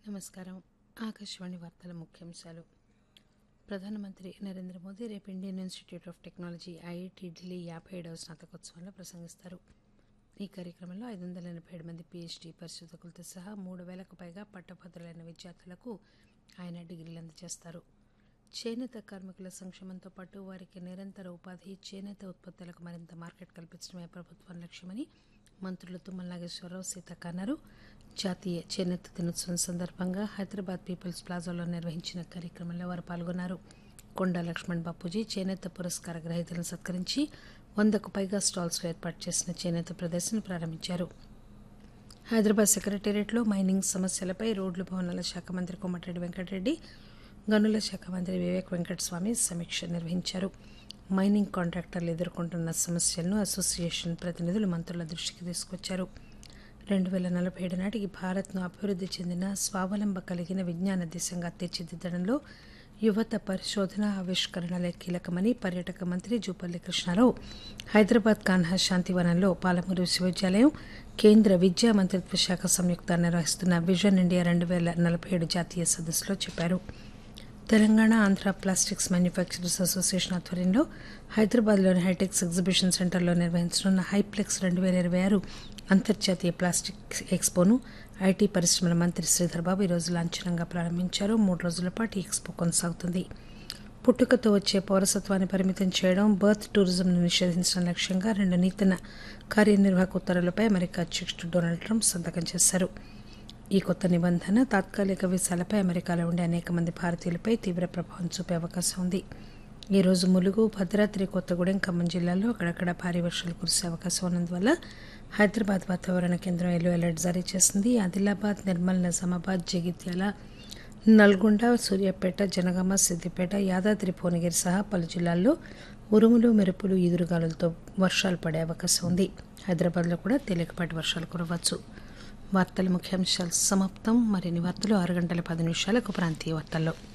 నమస్కారం ఆకాశవాణి వార్తల ముఖ్యాంశాలు ప్రధానమంత్రి నరేంద్ర మోదీ రేపు Indian institute of technology IIT Delhi యాభై ఏడవ స్నాతకోత్సవంలో ప్రసంగిస్తారు ఈ కార్యక్రమంలో ఐదు వందల ఎనభై ఏడు మంది పీహెచ్డీ పరిశోధకులతో సహా మూడు వేలకు పైగా పట్టభద్రులైన విద్యార్థులకు ఆయన డిగ్రీలు అందజేస్తారు చేనేత కార్మికుల సంక్షేమంతో పాటు వారికి నిరంతర ఉపాధి చేనేత ఉత్పత్తులకు మరింత మార్కెట్ కల్పించడమే ప్రభుత్వం లక్ష్యమని మంత్రులు తుమ్మల నాగేశ్వరరావు సీతక్క అన్నారు జాతీయ చేనేత దినోత్సవం సందర్భంగా హైదరాబాద్ పీపుల్స్ ప్లాజాలో నిర్వహించిన కార్యక్రమంలో వారు పాల్గొన్నారు కొండా లక్ష్మణ్ బాపూజీ చేనేత పురస్కార గ్రహీతలను సత్కరించి వందకు పైగా స్టాల్స్లో ఏర్పాటు చేసిన చేనేత ప్రదర్శన ప్రారంభించారు హైదరాబాద్ సెక్రటేరియట్లో మైనింగ్ సమస్యలపై రోడ్లు భవనాల శాఖ మంత్రి కోమటిరెడ్డి వెంకటరెడ్డి గనుల శాఖ మంత్రి వివేక్ వెంకటస్వామి సమీక్ష నిర్వహించారు మైనింగ్ కాంట్రాక్టర్లు ఎదుర్కొంటున్న సమస్యలను అసోసియేషన్ ప్రతినిధులు మంత్రుల దృష్టికి తీసుకొచ్చారు రెండు వేల నలభై ఏడు నాటికి భారత్ను అభివృద్ధి చెందిన స్వావలంబ కలిగిన విజ్ఞాన దేశంగా తీర్చిదిద్దడంలో యువత పరిశోధన ఆవిష్కరణలే కీలకమని పర్యాటక మంత్రి జూపల్లి కృష్ణారావు హైదరాబాద్ కాన్హా శాంతివనంలో పాలమూరు విశ్వవిద్యాలయం కేంద్ర విద్యా మంత్రిత్వ శాఖ సంయుక్త నిర్వహిస్తున్న విజన్ ఇండియా రెండు వేల నలభై ఏడు జాతీయ సదస్సులో చెప్పారు Telangana Andhra plastics manufacturers association ఆధ్వర్యంలో హైదరాబాద్లోని హైటెక్స్ ఎగ్జిబిషన్ సెంటర్లో నిర్వహించనున్న హైప్లెక్స్ రెండు వేల ఇరవై ఆరు అంతర్జాతీయ ప్లాస్టిక్ ఎక్స్పోను ఐటీ పరిశ్రమల మంత్రి శ్రీధర్ బాబు ఈరోజు లాంఛనంగా ప్రారంభించారు మూడు రోజుల పాటు ఈ ఎక్స్పో కొనసాగుతుంది పుట్టుకతో వచ్చే పౌరసత్వాన్ని పరిమితం చేయడం బర్త్ టూరిజంను నిషేధించడం లక్ష్యంగా రెండు నూతన కార్యనిర్వాహక ఉత్తర్వులపై అమెరికా అధ్యక్షుడు డొనాల్డ్ ట్రంప్ సంతకం చేశారు ఈ కొత్త నిబంధన తాత్కాలిక వీసాలపై అమెరికాలో ఉండే అనేక మంది భారతీయులపై తీవ్ర ప్రభావం చూపే అవకాశం ఉంది ఈ రోజు ములుగు భద్రాద్రి కొత్తగూడెం ఖమ్మం జిల్లాల్లో అక్కడక్కడ భారీ వర్షాలు కురిసే అవకాశం ఉన్నందువల్ల హైదరాబాద్ వాతావరణ కేంద్రం ఎల్లో అలర్ట్ జారీ చేసింది ఆదిలాబాద్ నిర్మల్ నిజామాబాద్ జగిత్యాల నల్గొండ సూర్యాపేట జనగామ సిద్దిపేట యాదాద్రి భువనగిరి సహా పలు జిల్లాల్లో ఉరుములు మెరుపులు ఈదురుగాలులతో వర్షాలు పడే అవకాశం ఉంది హైదరాబాద్లో కూడా తేలికపాటి వర్షాలు కురవచ్చు వార్తల ముఖ్యాంశాలు సమాప్తం మరిన్ని వార్తలు ఆరు గంటల పది నిమిషాలకు ప్రాంతీయ వార్తల్లో